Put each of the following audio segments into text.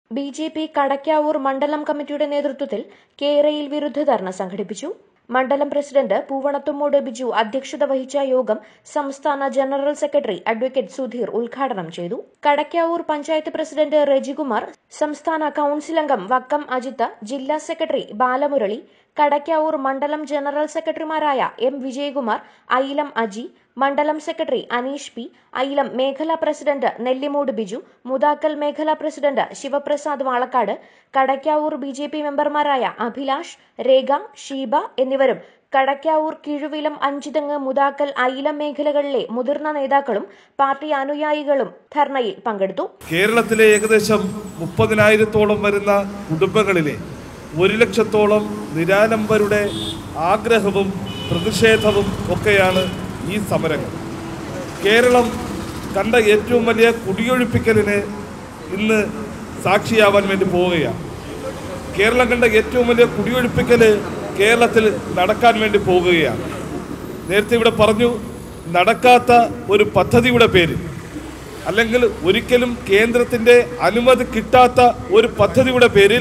B J P Kadakkavoor മണ്ഡലം കമ്മിറ്റിയുടെ നേതൃത്വത്തിൽ കേരയിൽ വിരുദ്ധ ധർണ സംഘടിപ്പിച്ചു മണ്ഡലം പ്രസിഡന്റ് പൂവണത്തുമൂട് ബിജു അധ്യക്ഷത വഹിച്ച യോഗം സംസ്ഥാന ജനറൽ സെക്രട്ടറി അഡ്വക്കേറ്റ് സുധീർ ഉദ്ഘാടനം ചെയ്തു കടക്കാവൂർ പഞ്ചായത്ത് പ്രസിഡന്റ് റെജികുമാർ സംസ്ഥാന കൌൺസിൽ അംഗം വക്കം അജിത്ത് ജില്ലാ സെക്രട്ടറി ബാലമുരളി കടക്കാവൂർ മണ്ഡലം ജനറൽ സെക്രട്ടറിമാരായ എം വിജയകുമാർ ഐലം അജി മണ്ഡലം സെക്രട്ടറി അനീഷ് പി ഐലം മേഖലാ പ്രസിഡന്റ് നെല്ലിമൂട് ബിജു മുതാക്കൽ മേഖലാ president Sivaprasad Valakkad Kadakkavoor B J P മെമ്പർമാരായ അഭിലാഷ് രേഖ ഷീബ എന്നിവരും കടക്കാവൂർ കിഴുവിലം അഞ്ചുതെങ്ങ് മുതാക്കൽ ഐലം മേഖലകളിലെ മുതിർന്ന നേതാക്കളും പാർട്ടി അനുയായികളും ധർണയിൽ പങ്കെടുത്തു കേരളത്തിലെ ഏകദേശം മുപ്പതിനായിരത്തോളം വരുന്ന കുടുംബങ്ങളിലെ ഒരു ലക്ഷത്തോളം നിരാലംബരുടെ ആഗ്രഹവും പ്രതിഷേധവും ഒക്കെയാണ് ഈ സമരങ്ങൾ കേരളം കണ്ട ഏറ്റവും വലിയ കുടിയൊഴിപ്പിക്കലിന് ഇന്ന് സാക്ഷിയാവാൻ വേണ്ടി പോവുകയാണ് കേരളം കണ്ട ഏറ്റവും വലിയ കുടിയൊഴിപ്പിക്കൽ കേരളത്തിൽ നടക്കാൻ വേണ്ടി പോകുകയാണ് നേരത്തെ ഇവിടെ പറഞ്ഞു നടക്കാത്ത ഒരു പദ്ധതിയുടെ പേരിൽ അല്ലെങ്കിൽ ഒരിക്കലും കേന്ദ്രത്തിൻ്റെ അനുമതി കിട്ടാത്ത ഒരു പദ്ധതിയുടെ പേരിൽ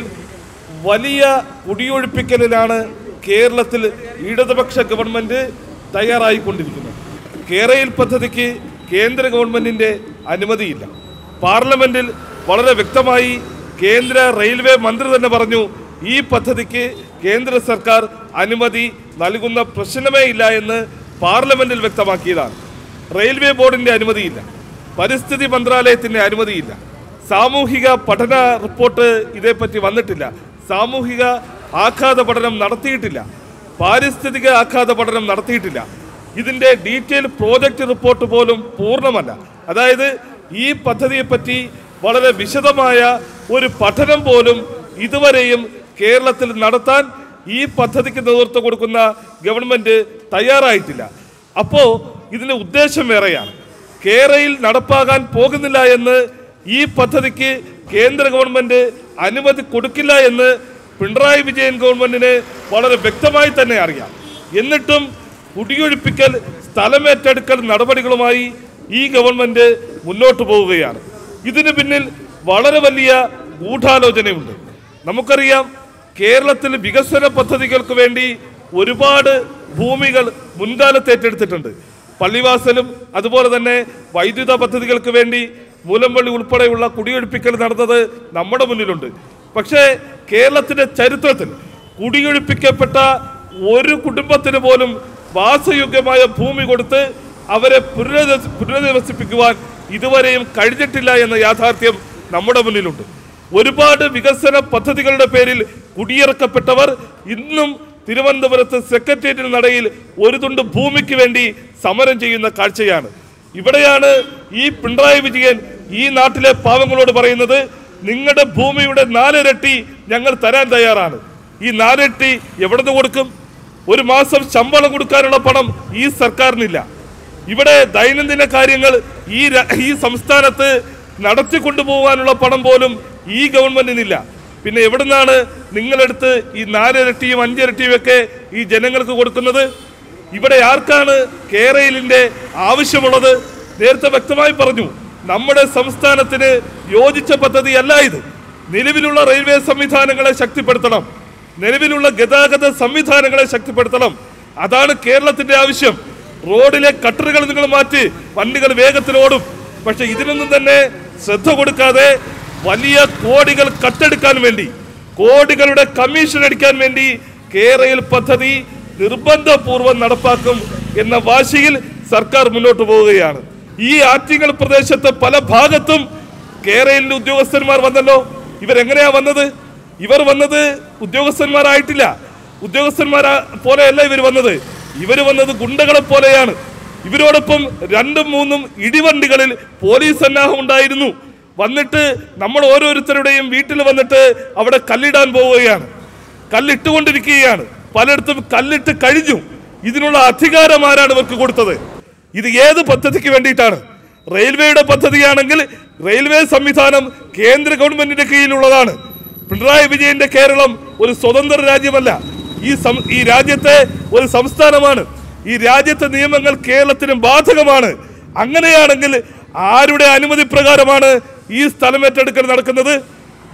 വലിയ കുടിയൊഴിപ്പിക്കലിലാണ് കേരളത്തിൽ ഇടതുപക്ഷ ഗവൺമെൻറ് തയ്യാറായിക്കൊണ്ടിരിക്കുന്നത് കേരയിൽ പദ്ധതിക്ക് കേന്ദ്ര ഗവൺമെൻറ്റിൻ്റെ അനുമതിയില്ല പാർലമെൻറ്റിൽ വളരെ വ്യക്തമായി കേന്ദ്ര റെയിൽവേ മന്ത്രി തന്നെ പറഞ്ഞു ഈ പദ്ധതിക്ക് കേന്ദ്ര സർക്കാർ അനുമതി നൽകുന്ന പ്രശ്നമേ ഇല്ല എന്ന് പാർലമെൻറ്റിൽ വ്യക്തമാക്കിയതാണ് റെയിൽവേ ബോർഡിൻ്റെ അനുമതിയില്ല പരിസ്ഥിതി മന്ത്രാലയത്തിൻ്റെ അനുമതിയില്ല സാമൂഹിക പഠന റിപ്പോർട്ട് ഇതേപ്പറ്റി വന്നിട്ടില്ല സാമൂഹിക ആഘാത പഠനം നടത്തിയിട്ടില്ല പാരിസ്ഥിതിക ആഘാത പഠനം നടത്തിയിട്ടില്ല ഇതിൻ്റെ ഡീറ്റെയിൽ പ്രോജക്റ്റ് റിപ്പോർട്ട് പോലും പൂർണ്ണമല്ല അതായത് ഈ പദ്ധതിയെപ്പറ്റി വളരെ വിശദമായ ഒരു പഠനം പോലും ഇതുവരെയും കേരളത്തിൽ നടത്താൻ ഈ പദ്ധതിക്ക് നേതൃത്വം കൊടുക്കുന്ന ഗവൺമെന്റ് തയ്യാറായിട്ടില്ല അപ്പോൾ ഇതിന്റെ ഉദ്ദേശം വേറെയാണ് കേരയിൽ നടപ്പാകാൻ പോകുന്നില്ല എന്ന് ഈ പദ്ധതിക്ക് കേന്ദ്ര ഗവൺമെന്റ് അനുമതി കൊടുക്കില്ല എന്ന് പിണറായി വിജയൻ ഗവൺമെന്റിന് വളരെ വ്യക്തമായി തന്നെ അറിയാം എന്നിട്ടും കുടിയൊഴിപ്പിക്കൽ സ്ഥലമേറ്റെടുക്കൽ നടപടികളുമായി ഈ ഗവൺമെന്റ് മുന്നോട്ട് പോവുകയാണ് ഇതിന് പിന്നിൽ വളരെ വലിയ ഗൂഢാലോചനയുണ്ട് നമുക്കറിയാം കേരളത്തിൽ വികസന പദ്ധതികൾക്ക് വേണ്ടി ഒരുപാട് ഭൂമികൾ മുൻകാലത്ത് ഏറ്റെടുത്തിട്ടുണ്ട് പള്ളിവാസലും അതുപോലെ തന്നെ വൈദ്യുത പദ്ധതികൾക്ക് വേണ്ടി മൂലമ്പള്ളി ഉൾപ്പെടെയുള്ള കുടിയൊഴിപ്പിക്കൽ നടന്നത് നമ്മുടെ മുന്നിലുണ്ട് പക്ഷേ കേരളത്തിന്റെ ചരിത്രത്തിൽ കുടിയൊഴിപ്പിക്കപ്പെട്ട ഒരു കുടുംബത്തിന് പോലും വാസയോഗ്യമായ ഭൂമി കൊടുത്ത് അവരെ പുനരധി പുനരധിവസിപ്പിക്കുവാൻ ഇതുവരെയും കഴിഞ്ഞിട്ടില്ല എന്ന യാഥാർത്ഥ്യം നമ്മുടെ മുന്നിലുണ്ട് ഒരുപാട് വികസന പദ്ധതികളുടെ പേരിൽ കുടിയിറക്കപ്പെട്ടവർ ഇന്നും തിരുവനന്തപുരത്ത് സെക്രട്ടേറിയറ്റിന് നടയിൽ ഒരു തുണ്ട് ഭൂമിക്ക് വേണ്ടി സമരം ചെയ്യുന്ന കാഴ്ചയാണ് ഇവിടെയാണ് ഈ പിണറായി വിജയൻ ഈ നാട്ടിലെ പാവങ്ങളോട് പറയുന്നത് നിങ്ങളുടെ ഭൂമിയുടെ നാലിരട്ടി ഞങ്ങൾ തരാൻ തയ്യാറാണ് ഈ നാലിരട്ടി എവിടെ നിന്ന് കൊടുക്കും ഒരു മാസം ശമ്പളം കൊടുക്കാനുള്ള പണം ഈ സർക്കാരിനില്ല ഇവിടെ ദൈനംദിന കാര്യങ്ങൾ ഈ ര- ഈ സംസ്ഥാനത്ത് നടത്തിക്കൊണ്ടുപോകാനുള്ള പണം പോലും ഈ ഗവൺമെന്റിനില്ല പിന്നെ എവിടുന്നാണ് നിങ്ങളെടുത്ത് ഈ നാലിരട്ടിയും അഞ്ചിരട്ടിയും ഒക്കെ ഈ ജനങ്ങൾക്ക് കൊടുക്കുന്നത് ഇവിടെ ആർക്കാണ് കേരളിന്റെ ആവശ്യമുള്ളത് നേരത്തെ വ്യക്തമായി പറഞ്ഞു നമ്മുടെ സംസ്ഥാനത്തിന് യോജിച്ച പദ്ധതിയല്ല ഇത് നിലവിലുള്ള റെയിൽവേ സംവിധാനങ്ങളെ ശക്തിപ്പെടുത്തണം നിലവിലുള്ള ഗതാഗത സംവിധാനങ്ങളെ ശക്തിപ്പെടുത്തണം അതാണ് കേരളത്തിന്റെ ആവശ്യം റോഡിലെ കട്ടറുകൾ നിങ്ങൾ മാറ്റി വണ്ടികൾ വേഗത്തിൽ ഓടും പക്ഷെ ഇതിനൊന്നും തന്നെ ശ്രദ്ധ കൊടുക്കാതെ വലിയ കോടികൾ കട്ടെടുക്കാൻ വേണ്ടി കോടികളുടെ കമ്മീഷൻ അടിക്കാൻ വേണ്ടി കേരയിൽ പദ്ധതി നിർബന്ധപൂർവ്വം നടപ്പാക്കും എന്ന വാശിയിൽ സർക്കാർ മുന്നോട്ട് പോവുകയാണ് ഈ ആറ്റിങ്ങൽ പ്രദേശത്തെ പല ഭാഗത്തും കേരളിന്റെ ഉദ്യോഗസ്ഥന്മാർ വന്നല്ലോ ഇവരെങ്ങനെയാ വന്നത് ഇവർ വന്നത് ഉദ്യോഗസ്ഥന്മാരായിട്ടില്ല ഉദ്യോഗസ്ഥന്മാരാ പോലെയല്ല ഇവർ വന്നത് ഇവർ വന്നത് ഗുണ്ടകളെ പോലെയാണ് ഇവരോടൊപ്പം രണ്ടും മൂന്നും ഇടിവണ്ടികളിൽ പോലീസ് സന്നാഹം ഉണ്ടായിരുന്നു വന്നിട്ട് നമ്മൾ ഓരോരുത്തരുടെയും വീട്ടിൽ വന്നിട്ട് അവിടെ കല്ലിടാൻ പോവുകയാണ് കല്ലിട്ടുകൊണ്ടിരിക്കുകയാണ് പലയിടത്തും കല്ലിട്ട് കഴിഞ്ഞു ഇതിനുള്ള അധികാരം ആരാണ് ഇവർക്ക് കൊടുത്തത് ഇത് ഏത് പദ്ധതിക്ക് വേണ്ടിയിട്ടാണ് റെയിൽവേയുടെ പദ്ധതിയാണെങ്കിൽ റെയിൽവേ സംവിധാനം കേന്ദ്ര ഗവൺമെന്റിന്റെ കീഴിലുള്ളതാണ് പിണറായി വിജയന്റെ കേരളം ഒരു സ്വതന്ത്ര രാജ്യമല്ല ഈ സം- ഈ രാജ്യത്തെ ഒരു സംസ്ഥാനമാണ് ഈ രാജ്യത്തെ നിയമങ്ങൾ കേരളത്തിന് ബാധകമാണ് അങ്ങനെയാണെങ്കിൽ ആരുടെ അനുമതി പ്രകാരമാണ് ഈ സ്ഥലം ഏറ്റെടുക്കൽ നടക്കുന്നത്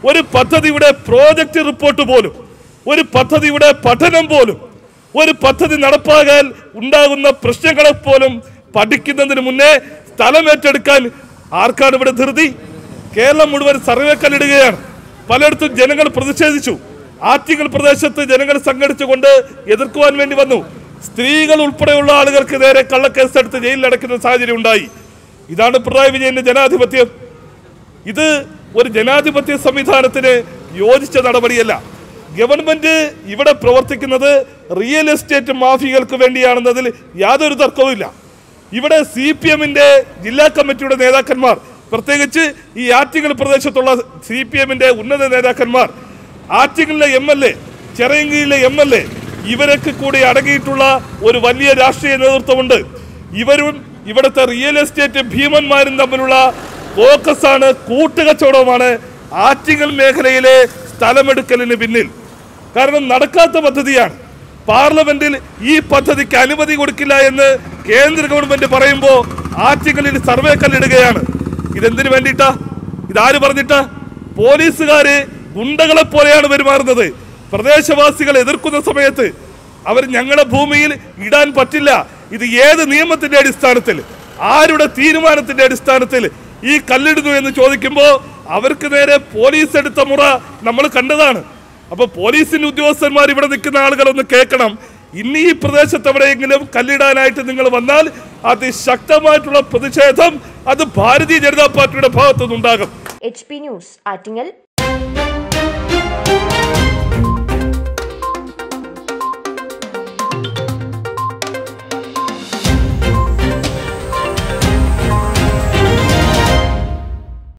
ഒരു പദ്ധതിയുടെ പ്രോജക്റ്റ് റിപ്പോർട്ട് പോലും ഒരു പദ്ധതിയുടെ പഠനം പോലും ഒരു പദ്ധതി നടപ്പാകാൻ ഉണ്ടാകുന്ന പ്രശ്നങ്ങളെ പോലും പഠിക്കുന്നതിന് മുന്നേ സ്ഥലം ഏറ്റെടുക്കാൻ ആർക്കാണ് ഇവിടെ ധൃതി കേരളം മുഴുവൻ സർവേ കല്ലിടുകയാണ് പലയിടത്തും ജനങ്ങൾ പ്രതിഷേധിച്ചു ആറ്റിങ്ങൽ പ്രദേശത്ത് ജനങ്ങൾ സംഘടിച്ചുകൊണ്ട് എതിർക്കുവാൻ വേണ്ടി വന്നു സ്ത്രീകൾ ഉൾപ്പെടെയുള്ള ആളുകൾക്ക് നേരെ കള്ളക്കേസെടുത്ത് ജയിലിൽ അടയ്ക്കുന്ന സാഹചര്യം ഉണ്ടായി ഇതാണ് പിണറായി വിജയന്റെ ജനാധിപത്യം ഇത് ഒരു ജനാധിപത്യ സംവിധാനത്തിന് യോജിച്ച നടപടിയല്ല ഗവൺമെന്റ് ഇവിടെ പ്രവർത്തിക്കുന്നത് റിയൽ എസ്റ്റേറ്റ് മാഫിയകൾക്ക് വേണ്ടിയാണെന്നതിൽ യാതൊരു തർക്കവുമില്ല ഇവിടെ സി പി എമ്മിന്റെ ജില്ലാ കമ്മിറ്റിയുടെ നേതാക്കന്മാർ പ്രത്യേകിച്ച് ഈ ആറ്റിങ്ങൽ പ്രദേശത്തുള്ള സി പി എമ്മിന്റെ ഉന്നത നേതാക്കന്മാർ ആറ്റിങ്ങലിലെ എം എൽ എ ചെറയങ്കിയിലെ എം എൽ എ ഇവരൊക്കെ കൂടി അടങ്ങിയിട്ടുള്ള ഒരു വലിയ രാഷ്ട്രീയ നേതൃത്വമുണ്ട് ഇവരും ഇവിടുത്തെ റിയൽ എസ്റ്റേറ്റ് ഭീമന്മാരും തമ്മിലുള്ള ഫോക്കസാണ് കൂട്ടുകച്ചവടവുമാണ് ആറ്റിങ്ങൽ മേഖലയിലെ സ്ഥലമെടുക്കലിന് പിന്നിൽ കാരണം നടക്കാത്ത പദ്ധതിയാണ് പാർലമെന്റിൽ ഈ പദ്ധതിക്ക് അനുമതി കൊടുക്കില്ല എന്ന് കേന്ദ്ര ഗവൺമെന്റ് പറയുമ്പോൾ ആറ്റിങ്ങലിൽ സർവേ കല്ലിടുകയാണ് ഇതെന്തിനു വേണ്ടിയിട്ടാ ഇതാര് പറഞ്ഞിട്ടാ പോലീസുകാര് ഗുണ്ടകളെ പോലെയാണ് പെരുമാറുന്നത് പ്രദേശവാസികൾ എതിർക്കുന്ന സമയത്ത് അവർ ഞങ്ങളുടെ ഭൂമിയിൽ ഇടാൻ പറ്റില്ല ഇത് ഏത് നിയമത്തിന്റെ അടിസ്ഥാനത്തിൽ ആരുടെ തീരുമാനത്തിന്റെ അടിസ്ഥാനത്തിൽ ഈ കല്ലിടുന്നു എന്ന് ചോദിക്കുമ്പോൾ അവർക്ക് നേരെ പോലീസ് എടുത്ത മുറ നമ്മൾ കണ്ടതാണ് അപ്പൊ പോലീസിന്റെ ഉദ്യോഗസ്ഥന്മാർ ഇവിടെ നിൽക്കുന്ന ആളുകളൊന്ന് കേൾക്കണം ഇനി ഈ പ്രദേശത്ത് എവിടെയെങ്കിലും കല്ലിടാനായിട്ട് നിങ്ങൾ വന്നാൽ അതിശക്തമായിട്ടുള്ള പ്രതിഷേധം അത് ഭാരതീയ ജനതാ പാർട്ടിയുടെ ഭാഗത്തുനിന്നുണ്ടാകും എച്ച് പി ന്യൂസ് ആറ്റിങ്ങൽ